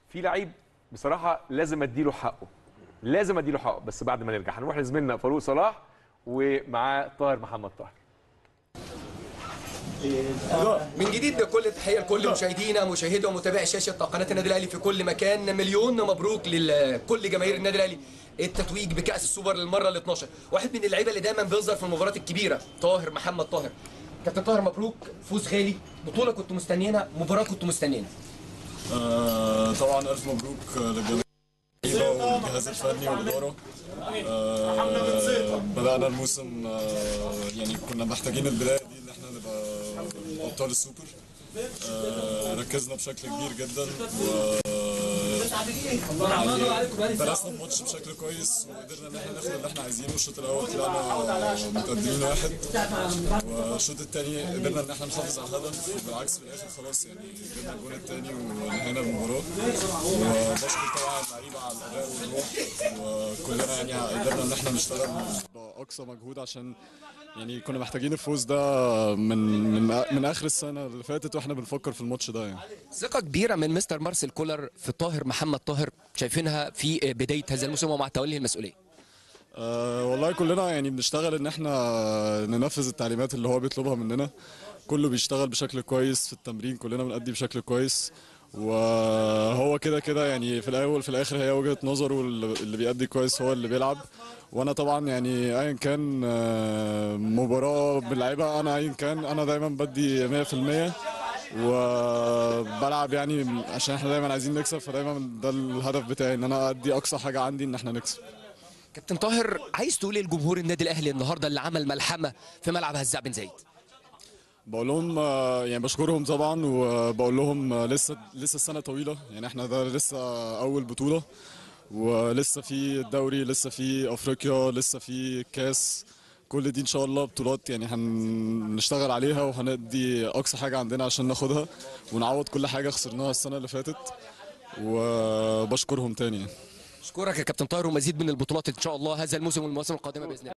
في لعيب بصراحه لازم اديله حقه لازم اديله حقه بس بعد ما نرجع هنروح لزميلنا فاروق صلاح ومعاه طاهر محمد طاهر من جديد بكل التحيه لكل مشاهدينا مشاهدي ومتابعي شاشه قناه النادي الاهلي في كل مكان مليون مبروك لكل جماهير النادي الاهلي التتويج بكاس السوبر للمره ال 12 واحد من اللعيبه اللي دايما بيظهر في المباريات الكبيره طاهر محمد طاهر كابتن طاهر مبروك فوز غالي بطوله كنتوا مستنيينها مباراه كنتوا مستنيينها آه، طبعا الف مبروك للجميع والجهاز الفني والاداره آه، بدانا الموسم آه، يعني كنا محتاجين البدايه دي ان احنا نبقى ابطال السوبر آه، ركزنا بشكل كبير جدا و يعني درسنا الماتش بشكل كويس وقدرنا ان احنا ناخد اللي احنا عايزينه الشوط الاول طلعنا متقدمين واحد والشوط الثاني قدرنا ان احنا نحافظ على الهدف بالعكس في الاخر خلاص يعني جبنا الجون الثاني وانهينا المباراه وبشكر طبعا اللعيبه على الاداء والروح وكلنا يعني قدرنا ان احنا نشتغل باقصى مجهود عشان يعني كنا محتاجين الفوز ده من من من اخر السنه اللي فاتت واحنا بنفكر في الماتش ده يعني ثقه كبيره من مستر مارسيل كولر في طاهر محمد طاهر شايفينها في بدايه هذا الموسم ومع توليه المسؤوليه أه والله كلنا يعني بنشتغل ان احنا ننفذ التعليمات اللي هو بيطلبها مننا كله بيشتغل بشكل كويس في التمرين كلنا بنأدي بشكل كويس وهو كده كده يعني في الاول في الاخر هي وجهه نظره اللي بيأدي كويس هو اللي بيلعب وانا طبعا يعني ايا كان آه، مباراه باللعيبه انا ايا كان انا دايما بدي 100% وبلعب يعني عشان احنا دايما عايزين نكسب فدايما ده الهدف بتاعي ان انا ادي اقصى حاجه عندي ان احنا نكسب كابتن طاهر عايز تقول ايه لجمهور النادي الاهلي النهارده اللي عمل ملحمه في ملعب هزاع بن زايد بقول لهم آه، يعني بشكرهم طبعا وبقول لهم آه، لسه لسه السنه طويله يعني احنا ده لسه اول بطوله ولسه في الدوري لسه في افريقيا لسه في كاس كل دي ان شاء الله بطولات يعني هنشتغل عليها وهندي اقصى حاجه عندنا عشان ناخدها ونعوض كل حاجه خسرناها السنه اللي فاتت وبشكرهم تاني اشكرك يا كابتن طاهر ومزيد من البطولات ان شاء الله هذا الموسم والمواسم القادمه باذن الله